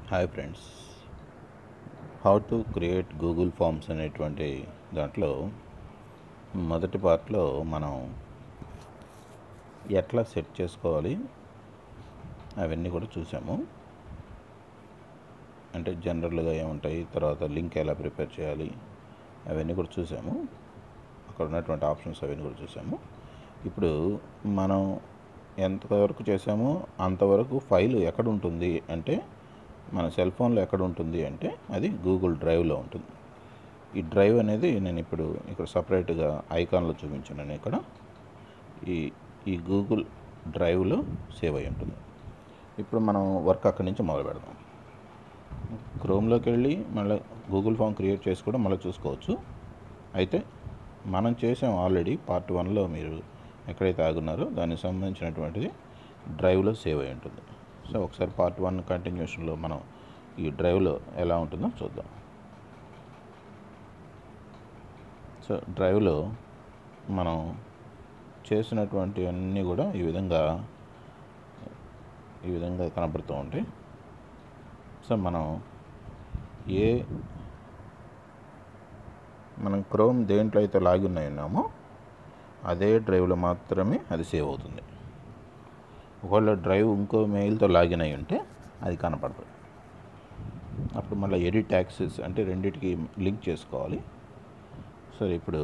Hi friends how to create Google forms అనేటువంటి దాంట్లో మొదటి పార్ట్లో మనం ఎట్లా సెట్ చేసుకోవాలి అవన్నీ కూడా చూసాము అంటే జనరల్గా ఏముంటాయి తర్వాత లింక్ ఎలా ప్రిపేర్ చేయాలి అవన్నీ కూడా చూసాము అక్కడ ఉన్నటువంటి ఆప్షన్స్ అవన్నీ కూడా చూసాము ఇప్పుడు మనం ఎంతవరకు చేసామో అంతవరకు ఫైల్ ఎక్కడ ఉంటుంది అంటే మన సెల్ ఫోన్లో ఎక్కడ ఉంటుంది అంటే అది గూగుల్ డ్రైవ్లో ఉంటుంది ఈ డ్రైవ్ అనేది నేను ఇప్పుడు ఇక్కడ సపరేట్గా ఐకాన్లో చూపించాను ఇక్కడ ఈ ఈ గూగుల్ డ్రైవ్లో సేవ్ అయి ఉంటుంది ఇప్పుడు మనం వర్క్ అక్కడి నుంచి మొదలు పెడదాం క్రోమ్లోకి వెళ్ళి మళ్ళీ గూగుల్ ఫామ్ క్రియేట్ చేసి కూడా మళ్ళీ చూసుకోవచ్చు అయితే మనం చేసాం ఆల్రెడీ పార్ట్ వన్లో మీరు ఎక్కడైతే ఆగున్నారో దానికి సంబంధించినటువంటిది డ్రైవ్లో సేవ్ అయి ఉంటుంది సో ఒకసారి పార్ట్ వన్ కంటిన్యూషన్లో మనం ఈ డ్రైవ్లో ఎలా ఉంటుందో చూద్దాం సో డ్రైవ్లో మనం చేసినటువంటి అన్నీ కూడా ఈ విధంగా ఈ విధంగా కనపడుతూ ఉంటాయి సో మనం ఏ మనం క్రోమ్ దేంట్లో అయితే లాగిన్ అయి ఉన్నామో అదే డ్రైవ్లో మాత్రమే అది సేవ్ అవుతుంది ఒకవేళ డ్రైవ్ ఇంకో మెయిల్తో లాగిన్ అయి ఉంటే అది కనపడదు అప్పుడు మళ్ళీ ఎడిట్ యాక్సెస్ అంటే రెండింటికి లింక్ చేసుకోవాలి సరే ఇప్పుడు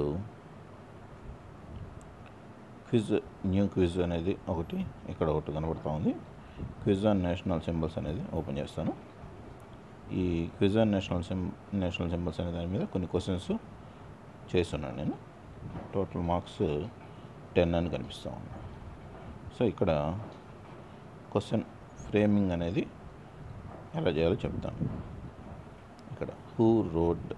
క్విజ్ న్యూ క్విజ్ అనేది ఒకటి ఇక్కడ ఒకటి కనబడుతూ ఉంది క్విజ్ ఆన్ నేషనల్ సింబల్స్ అనేది ఓపెన్ చేస్తాను ఈ quiz on national sym national symbols అనే దాని మీద కొన్ని క్వశ్చన్స్ చేస్తున్నాను నేను టోటల్ మార్క్స్ టెన్ అని కనిపిస్తూ ఉంది సో ఇక్కడ క్వశ్చన్ ఫ్రేమింగ్ అనేది ఎలా చేయాలో చెప్తాను ఇక్కడ who wrote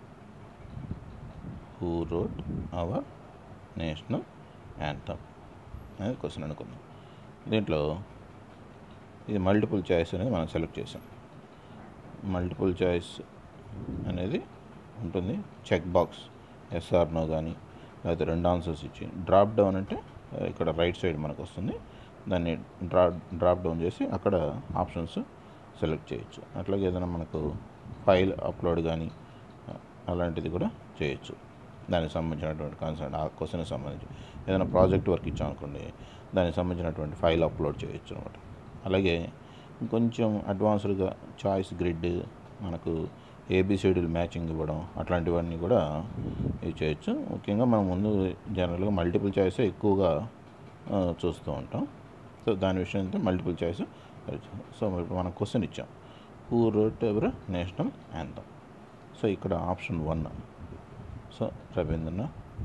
who wrote our national anthem అనేది క్వశ్చన్ అనుకుందాం దీంట్లో ఇది మల్టిపుల్ చాయిస్ అనేది మనం సెలెక్ట్ చేసాం మల్టిపుల్ చాయిస్ అనేది ఉంటుంది చెక్ బాక్స్ ఎస్ఆర్ నో కానీ లేకపోతే రెండు ఆన్సర్స్ ఇచ్చి డ్రాప్ డౌన్ అంటే ఇక్కడ రైట్ సైడ్ మనకు వస్తుంది దాన్ని డ్రా డ్రాప్ డౌన్ చేసి అక్కడ ఆప్షన్స్ సెలెక్ట్ చేయొచ్చు అట్లాగే ఏదైనా మనకు ఫైల్ అప్లోడ్ కానీ అలాంటిది కూడా చేయొచ్చు దానికి సంబంధించినటువంటి కాన్సెప్ట్ ఆ క్వశ్చన్కి సంబంధించి ఏదైనా ప్రాజెక్ట్ వర్క్ ఇచ్చాం అనుకోండి దానికి సంబంధించినటువంటి ఫైల్ అప్లోడ్ చేయొచ్చు అనమాట అలాగే ఇంకొంచెం అడ్వాన్స్డ్గా చాయిస్ గ్రిడ్ మనకు ఏబిసిడీలు మ్యాచింగ్ ఇవ్వడం అట్లాంటివన్నీ కూడా ఇవి చేయొచ్చు ముఖ్యంగా మనం ముందు జనరల్గా మల్టిపుల్ చాయిస్ ఎక్కువగా చూస్తూ ఉంటాం సో దాని విషయం అయితే మల్టిపుల్ చాయిస్ సో ఇప్పుడు మనం క్వశ్చన్ ఇచ్చాం who wrote our national anthem so ఇక్కడ option one so Rabindranath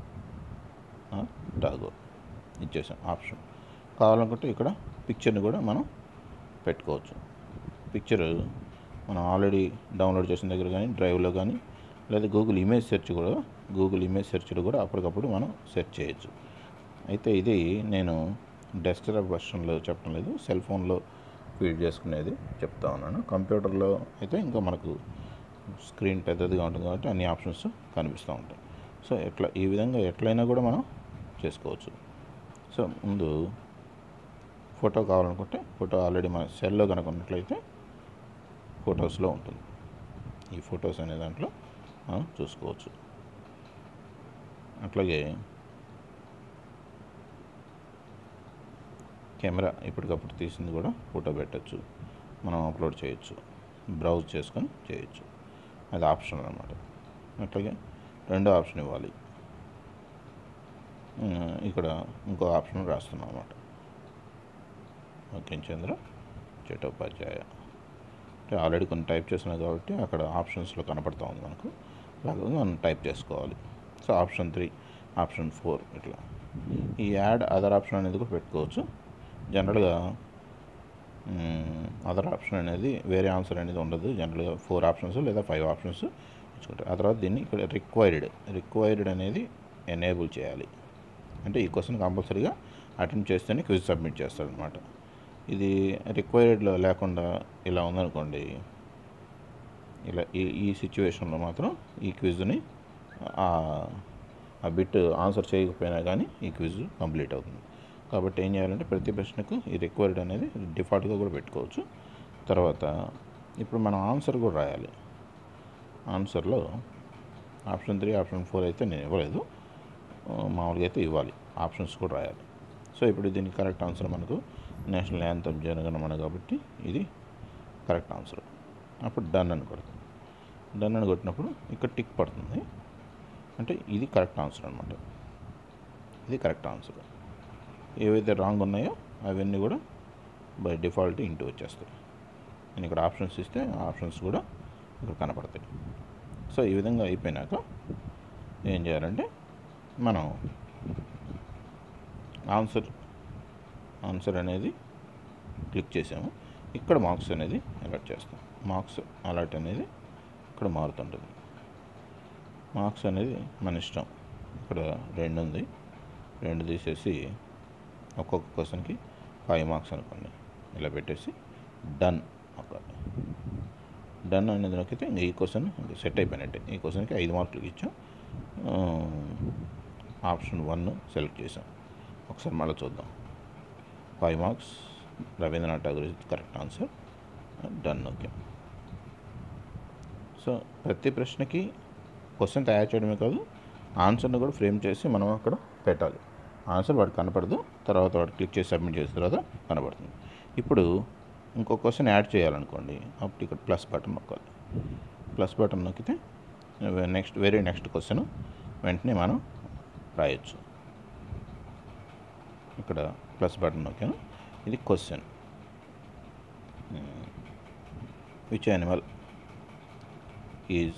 Tagore ఇచ్చేసాం ఆప్షన్ కావాలనుకుంటే ఇక్కడ పిక్చర్ని కూడా మనం పెట్టుకోవచ్చు పిక్చర్ మనం ఆల్రెడీ డౌన్లోడ్ చేసిన దగ్గర కానీ డ్రైవ్లో కానీ లేదా గూగుల్ ఇమేజ్ సెర్చ్ కూడా గూగుల్ ఇమేజ్ సెర్చ్లో కూడా అప్పటికప్పుడు మనం సెర్చ్ చేయొచ్చు అయితే ఇది నేను డెస్క్టాప్ వర్షన్లో చెప్పడం లేదు సెల్ ఫోన్లో ఫీడ్ చేసుకునేది చెప్తా ఉన్నాను కంప్యూటర్లో అయితే ఇంకా మనకు స్క్రీన్ పెద్దదిగా ఉంటుంది కాబట్టి అన్ని ఆప్షన్స్ కనిపిస్తూ ఉంటాయి సో ఎట్లా ఈ విధంగా ఎట్లయినా కూడా మనం చేసుకోవచ్చు సో ముందు ఫోటో కావాలనుకుంటే ఫోటో ఆల్రెడీ మన సెల్లో కనుక ఉన్నట్లయితే ఫొటోస్లో ఉంటుంది ఈ ఫొటోస్ అనే దాంట్లో మనం చూసుకోవచ్చు అట్లాగే కెమెరా ఇప్పటికప్పుడు తీసింది కూడా ఫోటో పెట్టచ్చు మనం అప్లోడ్ చేయొచ్చు బ్రౌజ్ చేసుకొని చేయొచ్చు అది ఆప్షన్ అనమాట అట్లాగే రెండో ఆప్షన్ ఇవ్వాలి ఇక్కడ ఇంకో ఆప్షన్ రాస్తున్నాం అన్నమాట ఓకే చంద్ర చట్టోపాధ్యాయ అంటే ఆల్రెడీ కొన్ని టైప్ చేసినాయి కాబట్టి అక్కడ ఆప్షన్స్లో కనపడతా ఉంది మనకు అలాగే మనం టైప్ చేసుకోవాలి so option three option four ఇట్లా ఈ యాడ్ అదర్ ఆప్షన్ అనేది కూడా పెట్టుకోవచ్చు జనరల్గా అదర్ ఆప్షన్ అనేది వేరే ఆన్సర్ అనేది ఉండదు జనరల్గా ఫోర్ ఆప్షన్స్ లేదా ఫైవ్ ఆప్షన్స్ ఇచ్చుకుంటారు ఆ తర్వాత దీన్ని ఇక్కడ రిక్వైర్డ్ రిక్వైర్డ్ అనేది ఎనేబుల్ చేయాలి అంటే ఈ క్వశ్చన్ కంపల్సరీగా అటెంప్ట్ చేస్తేనే క్విజ్ సబ్మిట్ చేస్తాడనమాట ఇది రిక్వైర్డ్లో లేకుండా ఇలా ఉందనుకోండి ఇలా ఈ ఈ సిచ్యువేషన్లో మాత్రం ఈ క్విజ్ని ఆ బిట్ ఆన్సర్ చేయకపోయినా కానీ ఈ క్విజ్ కంప్లీట్ అవుతుంది కాబట్టి ఏం చేయాలంటే ప్రతి ప్రశ్నకు ఈ రిక్వైర్డ్ అనేది డిఫాల్ట్గా కూడా పెట్టుకోవచ్చు తర్వాత ఇప్పుడు మనం ఆన్సర్ కూడా రాయాలి ఆన్సర్లో ఆప్షన్ త్రీ ఆప్షన్ ఫోర్ అయితే నేను ఇవ్వలేదు ఆ, మామూలుగా అయితే ఇవ్వాలి ఆప్షన్స్ కూడా రాయాలి సో ఇప్పుడు దీనికి కరెక్ట్ ఆన్సర్ మనకు నేషనల్ యాంథమ్ జనగణమన కాబట్టి ఇది కరెక్ట్ ఆన్సర్ అప్పుడు డన్ అని కొడతాం డన్ అని కొట్టినప్పుడు ఇక్కడ టిక్ పడుతుంది అంటే ఇది కరెక్ట్ ఆన్సర్ అనమాట ఇది కరెక్ట్ ఆన్సర్ ఏవైతే రాంగ్ ఉన్నాయో అవన్నీ కూడా బై డిఫాల్ట్ ఇంటూ వచ్చేస్తాయి నేను ఇక్కడ ఆప్షన్స్ ఇస్తే ఆ ఆప్షన్స్ కూడా ఇక్కడ కనపడతాయి సో ఈ విధంగా అయిపోయినాక ఏం చేయాలంటే మనం ఆన్సర్ ఆన్సర్ అనేది క్లిక్ చేసాము ఇక్కడ మార్క్స్ అనేది అలర్ట్ చేస్తాం మార్క్స్ అలర్ట్ అనేది ఇక్కడ మారుతుంటుంది మార్క్స్ అనేది మన ఇష్టం ఇక్కడ రెండు ఉంది రెండు తీసేసి ఒక్కొక్క క్వశ్చన్కి ఫైవ్ మార్క్స్ అనుకోండి ఇలా పెట్టేసి డన్ ఒక డన్ అనేది నొక్కితే ఇంక ఈ క్వశ్చన్ ఇంక సెట్ అయిపోయినట్టే ఈ క్వశ్చన్కి ఐదు మార్కులు ఇచ్చాం ఆ, ఆప్షన్ వన్ సెలెక్ట్ చేసాం ఒకసారి మళ్ళీ చూద్దాం five marks Rabindranath Tagore correct answer done okay so ప్రతి ప్రశ్నకి క్వశ్చన్ తయారు చేయడమే కాదు ఆన్సర్ని కూడా ఫ్రేమ్ చేసి మనం అక్కడ పెట్టాలి ఆన్సర్ వాడికి కనపడదు తర్వాత వాడు క్లిక్ చేసి సబ్మిట్ చేసిన తర్వాత కనపడుతుంది ఇప్పుడు ఇంకో క్వశ్చన్ యాడ్ చేయాలనుకోండి అప్పుడు ఇక్కడ ప్లస్ బటన్ నొక్కాలి ప్లస్ బటన్ నొక్కితే నెక్స్ట్ వేరే నెక్స్ట్ క్వశ్చన్ వెంటనే మనం రాయొచ్చు ఇక్కడ ప్లస్ బటన్ నొక్కాను ఇది question which animal is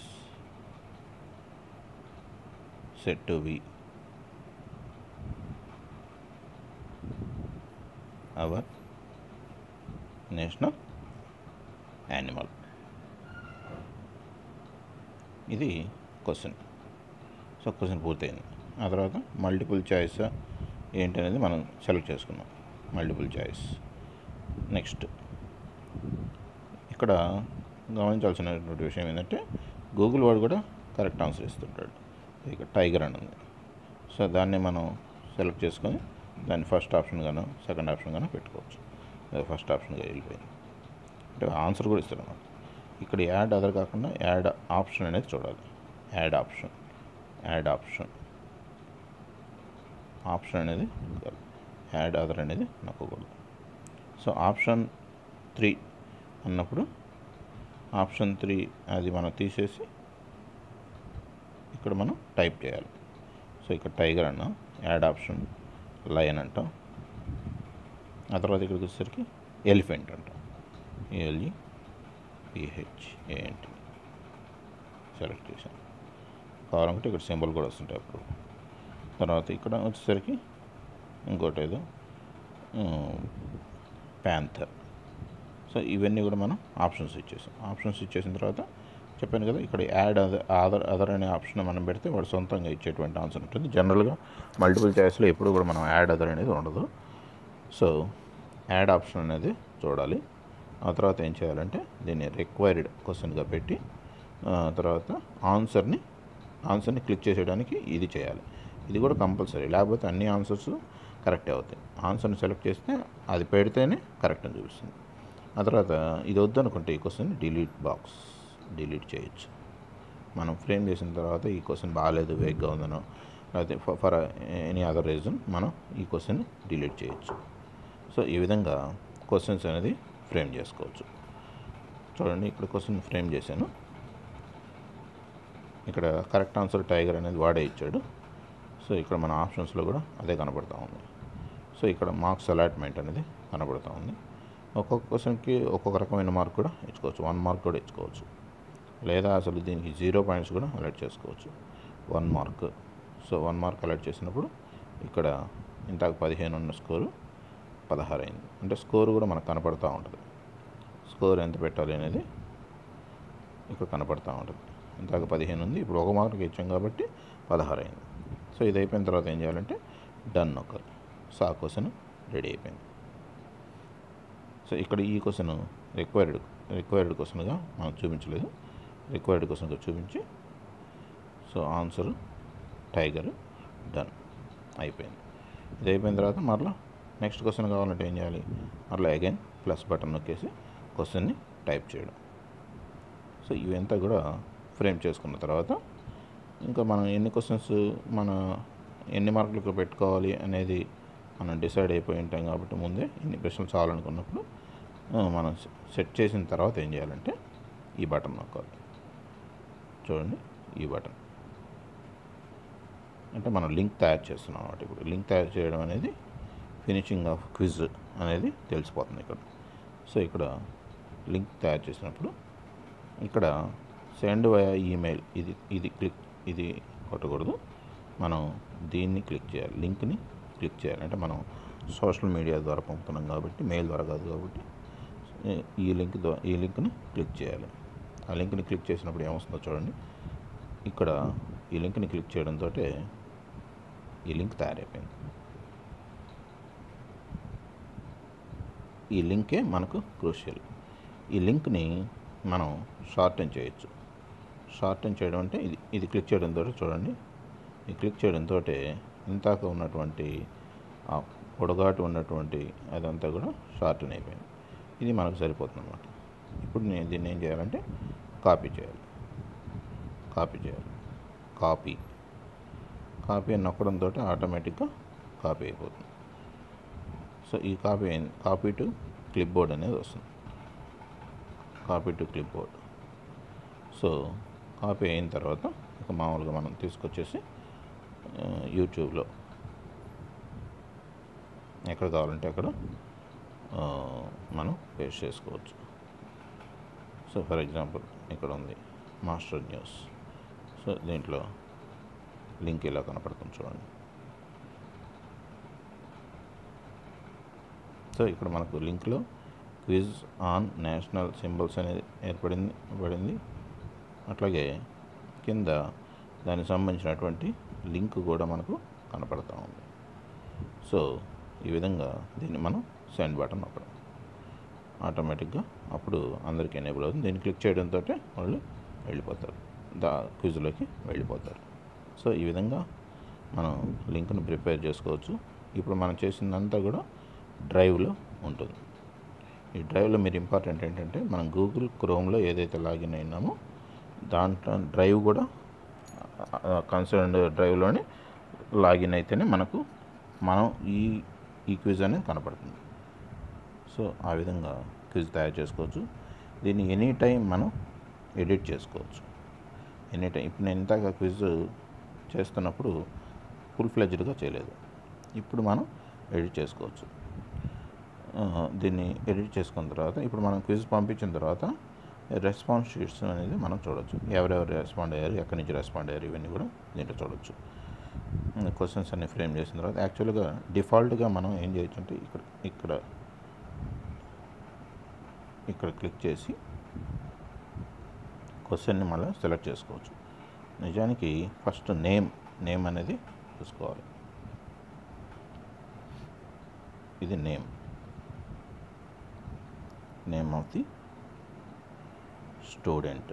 set to be our national animal ఇది క్వశ్చన్ సో క్వశ్చన్ పూర్తయింది ఆ తర్వాత మల్టిపుల్ చాయిస్ ఏంటి అనేది మనం సెలెక్ట్ చేసుకున్నాం మల్టిపుల్ చాయిస్ నెక్స్ట్ ఇక్కడ గమనించాల్సినటువంటి విషయం ఏంటంటే గూగుల్ వాడు కూడా కరెక్ట్ ఆన్సర్ ఇస్తుంటాడు ఇక్కడ టైగర్ అని ఉంది సో దాన్ని మనం సెలెక్ట్ చేసుకొని దాన్ని ఫస్ట్ ఆప్షన్ గాను సెకండ్ ఆప్షన్ గాను పెట్టుకోవచ్చు అది ఫస్ట్ ఆప్షన్గా వెళ్ళిపోయింది అంటే ఆన్సర్ కూడా ఇస్తాడు అన్నమాట ఇక్కడ యాడ్ అదర్ కాకుండా యాడ్ ఆప్షన్ అనేది చూడాలి add option add option option అనేది యాడ్ అదర్ అనేది నొక్కకూడదు సో ఆప్షన్ త్రీ అన్నప్పుడు ఆప్షన్ త్రీ అది మనం తీసేసి ఇక్కడ మనం టైప్ చేయాలి సో ఇక్కడ టైగర్ అన్నాం యాడ్ ఆప్షన్ లయన్ అంటాం ఆ తర్వాత ఇక్కడికి వచ్చేసరికి ఎలిఫెంట్ అంటాం ఏఎల్ఈ పిహెచ్ ఏఎన్టీ సెలెక్ట్ చేశాను కావాలంటే ఇక్కడ సింబల్ కూడా వస్తుంటాయి అప్పుడు తర్వాత ఇక్కడ వచ్చేసరికి ఇంకోటి ఏదో ప్యాంథర్ సో ఇవన్నీ కూడా మనం ఆప్షన్స్ ఇచ్చేసాం ఆప్షన్స్ ఇచ్చేసిన తర్వాత చెప్పాను కదా ఇక్కడ యాడ్ అదర్ అదర్ అదర్ అనే ఆప్షన్ మనం పెడితే వాడు సొంతంగా ఇచ్చేటువంటి ఆన్సర్ ఉంటుంది జనరల్గా మల్టిపుల్ చాయిస్లో ఎప్పుడు కూడా మనం యాడ్ అదర్ అనేది ఉండదు సో యాడ్ ఆప్షన్ అనేది చూడాలి ఆ తర్వాత ఏం చేయాలంటే దీన్ని రిక్వైర్డ్ క్వశ్చన్గా పెట్టి ఆ తర్వాత ఆన్సర్ని ఆన్సర్ని క్లిక్ చేసేయడానికి ఇది చేయాలి ఇది కూడా కంపల్సరీ లేకపోతే అన్ని ఆన్సర్స్ కరెక్టే అవుతాయి ఆన్సర్ని సెలెక్ట్ చేస్తే అది పెడితేనే కరెక్ట్ అని చూపిస్తుంది ఆ తర్వాత ఇది వద్దనుకుంటే ఈ క్వశ్చన్ డిలీట్ బాక్స్ డిలీట్ చేయొచ్చు మనం ఫ్రేమ్ చేసిన తర్వాత ఈ క్వశ్చన్ బాగాలేదు వేగ్గా ఉందనో లేకపోతే ఫర్ ఎనీ అదర్ రీజన్ మనం ఈ క్వశ్చన్ డిలీట్ చేయొచ్చు సో ఈ విధంగా క్వశ్చన్స్ అనేది ఫ్రేమ్ చేసుకోవచ్చు చూడండి ఇక్కడ క్వశ్చన్ ఫ్రేమ్ చేశాను ఇక్కడ కరెక్ట్ ఆన్సర్ టైగర్ అనేది వాడే ఇచ్చాడు సో ఇక్కడ మన ఆప్షన్స్లో కూడా అదే కనబడతా ఉంది సో ఇక్కడ మార్క్స్ అలాట్మెంట్ అనేది కనబడతా ఉంది ఒక్కొక్క క్వశ్చన్కి ఒక్కొక్క రకమైన మార్క్ కూడా ఇచ్చుకోవచ్చు వన్ మార్క్ కూడా ఇచ్చుకోవచ్చు లేదా అసలు దీనికి జీరో పాయింట్స్ కూడా అలర్ట్ చేసుకోవచ్చు one mark so one mark alert చేసినప్పుడు ఇక్కడ ఇంతకు పదిహేను ఉన్న స్కోరు పదహారు అయింది అంటే స్కోర్ కూడా మనకు కనపడతూ ఉంటుంది స్కోర్ ఎంత పెట్టాలి అనేది ఇక్కడ కనపడతూ ఉంటుంది ఇంతకు పదిహేను ఉంది ఇప్పుడు ఒక మార్క్ ఇచ్చాం కాబట్టి పదహారు అయింది సో ఇది అయిపోయిన తర్వాత ఏం చేయాలంటే డన్ ఒక సో ఆ క్వశ్చన్ రెడీ అయిపోయింది సో ఇక్కడ ఈ క్వశ్చన్ రిక్వైర్డ్ రిక్వైర్డ్ క్వశ్చన్గా మనం చూపించలేదు రిక్వైర్డ్ క్వశ్చన్గా చూపించి సో ఆన్సర్ టైగర్ డన్ అయిపోయింది ఇది అయిపోయిన తర్వాత మరలా నెక్స్ట్ క్వశ్చన్ కావాలంటే ఏం చేయాలి మరలా అగైన్ ప్లస్ బటన్ నొక్కేసి క్వశ్చన్ని టైప్ చేయడం సో ఇవంతా కూడా ఫ్రేమ్ చేసుకున్న తర్వాత ఇంకా మనం ఎన్ని క్వశ్చన్స్ మన ఎన్ని మార్కులకు పెట్టుకోవాలి అనేది మనం డిసైడ్ అయిపోయి ఉంటాం కాబట్టి ముందే ఎన్ని ప్రశ్నలు చాలనుకున్నప్పుడు ఆ, మనం సెట్ చేసిన తర్వాత ఏం చేయాలంటే ఈ బటన్ నొక్కాలి చూడండి ఈ బటన్ అంటే మనం లింక్ తయారు చేస్తున్నాం అన్నమాట ఇప్పుడు లింక్ తయారు చేయడం అనేది ఫినిషింగ్ ఆఫ్ క్విజ్ అనేది తెలిసిపోతుంది ఇక్కడ సో ఇక్కడ లింక్ తయారు చేసినప్పుడు ఇక్కడ సెండ్ వయా ఈమెయిల్ ఇది ఇది క్లిక్ ఇది కొట్టకూడదు మనం దీన్ని క్లిక్ చేయాలి లింక్ని క్లిక్ చేయాలి అంటే మనం సోషల్ మీడియా ద్వారా పంపుతున్నాం కాబట్టి మెయిల్ ద్వారా కాదు కాబట్టి ఈ- ఈ లింక్ ద్వారా ఈ లింక్ని క్లిక్ చేయాలి ఆ లింక్ని క్లిక్ చేసినప్పుడు ఏమొస్తుందో చూడండి ఇక్కడ ఈ లింక్ని క్లిక్ చేయడంతో ఈ లింక్ తయారైపోయింది ఈ లింకే మనకు క్రూషియల్ ఈ లింక్ని మనం షార్టన్ చేయొచ్చు షార్టన్ చేయడం అంటే ఇది ఇది క్లిక్ చేయడంతో చూడండి ఈ క్లిక్ చేయడంతో ఇంతాక ఉన్నటువంటి ఆ పొడగాటు ఉన్నటువంటి అదంతా కూడా షార్టన్ అయిపోయింది ఇది మనకు సరిపోతుంది అనమాట ఇప్పుడు నేను దీన్ని ఏం చేయాలంటే కాపీ చేయాలి కాపీ చేయాలి కాపీ కాపీ అని నొక్కడంతో ఆటోమేటిక్గా కాపీ అయిపోతుంది సో ఈ కాపీ అయింది కాపీ టు క్లిప్ బోర్డ్ అనేది వస్తుంది copy to clipboard so copy అయిన తర్వాత ఇక మామూలుగా మనం తీసుకొచ్చేసి ఆ, యూట్యూబ్లో ఎక్కడ కావాలంటే అక్కడ ఆ, మనం పేస్ట్ చేసుకోవచ్చు సో ఫర్ ఎగ్జాంపుల్ ఇక్కడ ఉంది మాస్టర్ న్యూస్ సో దీంట్లో లింక్ ఇలా కనపడుతుంది చూడండి సో ఇక్కడ మనకు లింక్లో క్విజ్ ఆన్ నేషనల్ సింబల్స్ అనేది ఏర్పడింది పడింది అట్లాగే కింద దానికి సంబంధించినటువంటి లింక్ కూడా మనకు కనపడతా ఉంది సో ఈ విధంగా దీన్ని మనం సెండ్ బటన్ నొక్కడం ఆటోమేటిక్గా అప్పుడు అందరికీ ఎనేబుల్ అవుతుంది దీన్ని క్లిక్ చేయడంతో వాళ్ళు వెళ్ళిపోతారు దా క్విజ్లోకి వెళ్ళిపోతారు సో ఈ విధంగా మనం లింక్ను ప్రిపేర్ చేసుకోవచ్చు ఇప్పుడు మనం చేసిందంతా కూడా డ్రైవ్లో ఉంటుంది ఈ డ్రైవ్లో మీరు ఇంపార్టెంట్ ఏంటంటే మనం గూగుల్ క్రోమ్లో ఏదైతే లాగిన్ అయినామో దాంట్లో డ్రైవ్ కూడా కన్సర్న్ డ్రైవ్లోనే లాగిన్ అయితేనే మనకు మనం ఈ ఈ క్విజ్ అనేది కనపడుతుంది సో ఆ విధంగా క్విజ్ తయారు చేసుకోవచ్చు దీన్ని ఎనీ టైం మనం ఎడిట్ చేసుకోవచ్చు ఎనీ టైం ఇప్పుడు నేను ఇంతగా క్విజ్ చేస్తున్నప్పుడు ఫుల్ ఫ్లెజ్డ్గా చేయలేదు ఇప్పుడు మనం ఎడిట్ చేసుకోవచ్చు ఆ, దీన్ని ఎడిట్ చేసుకున్న తర్వాత ఇప్పుడు మనం క్విజ్ పంపించిన తర్వాత రెస్పాన్స్ షీట్స్ అనేది మనం చూడొచ్చు ఎవరెవరు రెస్పాండ్ అయ్యారు ఎక్కడి నుంచి రెస్పాండ్ అయ్యారు ఇవన్నీ కూడా దీంట్లో చూడొచ్చు క్వశ్చన్స్ అన్ని ఫ్రేమ్ చేసిన తర్వాత యాక్చువల్గా డిఫాల్ట్గా మనం ఏం చేయొచ్చు అంటే ఇక్కడ ఇక్కడ ఇక్కడ క్లిక్ చేసి క్వశ్చన్ని మళ్ళీ సెలెక్ట్ చేసుకోవచ్చు నిజానికి ఫస్ట్ నేమ్ నేమ్ అనేది చూసుకోవాలి ఇది name name of the student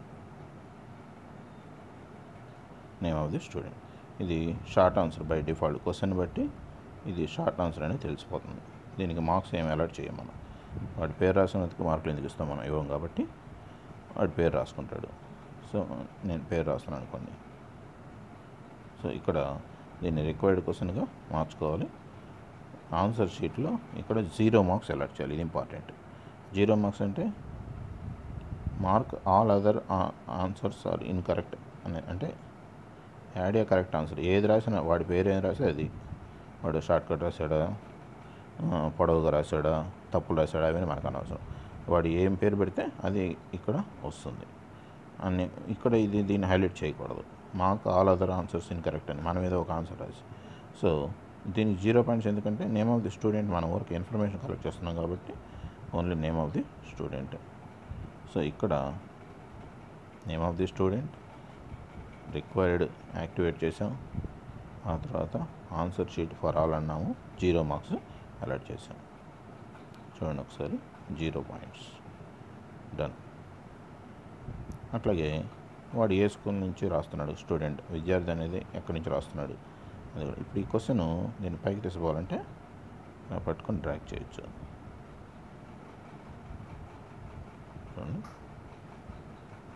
name of the student ఇది short answer by default question బట్టి ఇది షార్ట్ ఆన్సర్ అనేది తెలిసిపోతుంది దీనికి మార్క్స్ ఏమి అలర్ట్ చేయం మనం వాడి పేరు రాసినందుకు మార్కులు ఎందుకు ఇస్తాం మనం ఇవ్వం కాబట్టి వాడి పేరు రాసుకుంటాడు సో నేను పేరు రాస్తాను అనుకోండి సో ఇక్కడ దీన్ని రిక్వైర్డ్ క్వశ్చన్గా మార్చుకోవాలి ఆన్సర్ షీట్లో ఇక్కడ జీరో మార్క్స్ అలర్ట్ చేయాలి ఇది ఇంపార్టెంట్ జీరో మార్క్స్ అంటే mark all other answers are incorrect అని అంటే యాడ్ ఏ కరెక్ట్ ఆన్సర్ ఏది రాసినా వాడి పేరు ఏది రాస్తే అది వాడు షార్ట్ కట్ రాశాడా ఆ, పొడవుగా రాశాడా తప్పులు రాశాడా అవన్నీ మనకు అనవసరం వాడు ఏం పేరు పెడితే అది ఇక్కడ వస్తుంది అన్ని ఇక్కడ ఇది దీన్ని హైలైట్ చేయకూడదు మాకు ఆల్ అదర్ ఆన్సర్స్ ఇన్కరెక్ట్ అని మనం ఏదో ఒక ఆన్సర్ రాసి సో దీనికి జీరో పాయింట్స్ ఎందుకంటే నేమ్ ఆఫ్ ది స్టూడెంట్ మన వరకు ఇన్ఫర్మేషన్ కలెక్ట్ చేస్తున్నాం కాబట్టి only name of the student so ఇక్కడ name of the student required activate చేసాం ఆ తర్వాత ఆన్సర్ షీట్ ఫర్ ఆల్ అన్నాము జీరో మార్క్స్ అలర్ట్ చేసాం చూడండి ఒకసారి జీరో పాయింట్స్ డన్ అట్లాగే వాడు ఏ స్కూల్ నుంచి రాస్తున్నాడు స్టూడెంట్ విద్యార్థి అనేది ఎక్కడి నుంచి రాస్తున్నాడు అది కూడా. ఇప్పుడు ఈ క్వశ్చన్ నేను పైకి తీసుకోవాలంటే ఇలా పట్టుకొని డ్రాక్ చేయొచ్చు చూడండి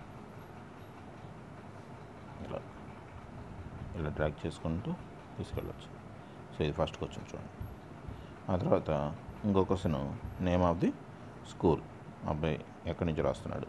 ఇట్లా ఇలా డ్రాగ్ చేసుకుంటూ తీసుకెళ్ళచ్చు సో ఇది ఫస్ట్ క్వశ్చన్ చూడండి ఆ తర్వాత ఇంకో question name of the school అబ్బాయి ఎక్కడి నుంచి రాస్తున్నాడు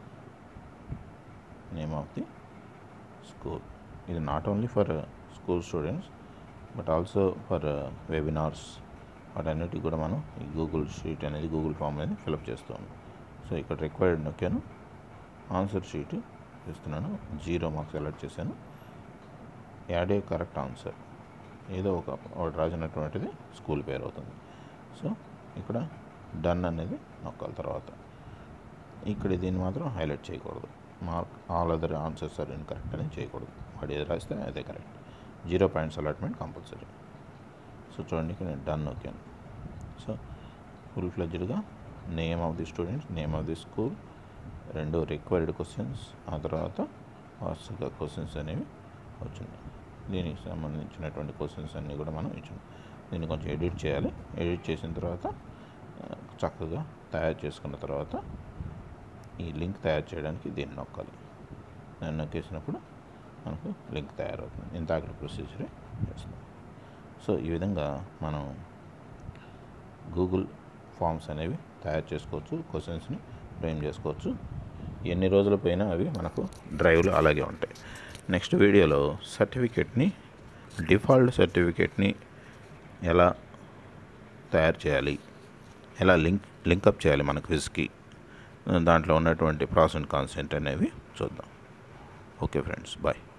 నేమ్ ఆఫ్ ది స్కూల్ ఇది not only for school students but also for webinars వాటన్నిటికి కూడా మనం ఈ గూగుల్ షీట్ అనేది గూగుల్ ఫామ్ అనేది ఫిలప్ చేస్తాము సో ఇక్కడ రిక్వైర్డ్ నొక్కాను ఆన్సర్ షీట్ ఇస్తున్నాను జీరో మార్క్స్ సెలెక్ట్ చేశాను యాడ్ ఏ కరెక్ట్ ఆన్సర్ ఏదో ఒక ఒకటి రాసినటువంటిది స్కూల్ పేరు అవుతుంది సో ఇక్కడ డన్ అనేది నొక్కాలి తర్వాత ఇక్కడ దీన్ని మాత్రం హైలైట్ చేయకూడదు mark all other answers are incorrect అనేది చేయకూడదు వాడు ఏది రాస్తే అదే correct zero points allotment compulsory so చూడండి ఇక్కడ నేను డన్ నొక్కాను సో ఫుల్ ఫ్లెడ్జ్డ్గా name of the students name of the school రెండు రిక్వైర్డ్ క్వశ్చన్స్ ఆ తర్వాత వరుసగా క్వశ్చన్స్ అనేవి వచ్చింది దీనికి సంబంధించినటువంటి క్వశ్చన్స్ అన్నీ కూడా మనం ఇచ్చాం దీన్ని కొంచెం ఎడిట్ చేయాలి ఎడిట్ చేసిన తర్వాత ఆ, చక్కగా తయారు చేసుకున్న తర్వాత ఈ లింక్ తయారు చేయడానికి దీన్ని నొక్కాలి దాన్ని నొక్కేసినప్పుడు మనకు లింక్ తయారవుతుంది ఇంత అక్కడ ప్రొసీజరే చేస్తాం సో ఈ విధంగా మనం గూగుల్ ఫామ్స్ అనేవి తయారు చేసుకోవచ్చు క్వశ్చన్స్ని ఫ్రేమ్ చేసుకోవచ్చు ఎన్ని రోజుల పైన అవి మనకు డ్రైవ్లో అలాగే ఉంటాయి నెక్స్ట్ వీడియోలో సర్టిఫికేట్ని డిఫాల్ట్ సర్టిఫికేట్ని ఎలా తయారు చేయాలి ఎలా లింక్ లింకప్ చేయాలి మన క్విజ్కి దాంట్లో ఉన్నటువంటి ప్రాస్ అండ్ కాన్సెంట్ అనేవి చూద్దాం ఓకే ఫ్రెండ్స్ బాయ్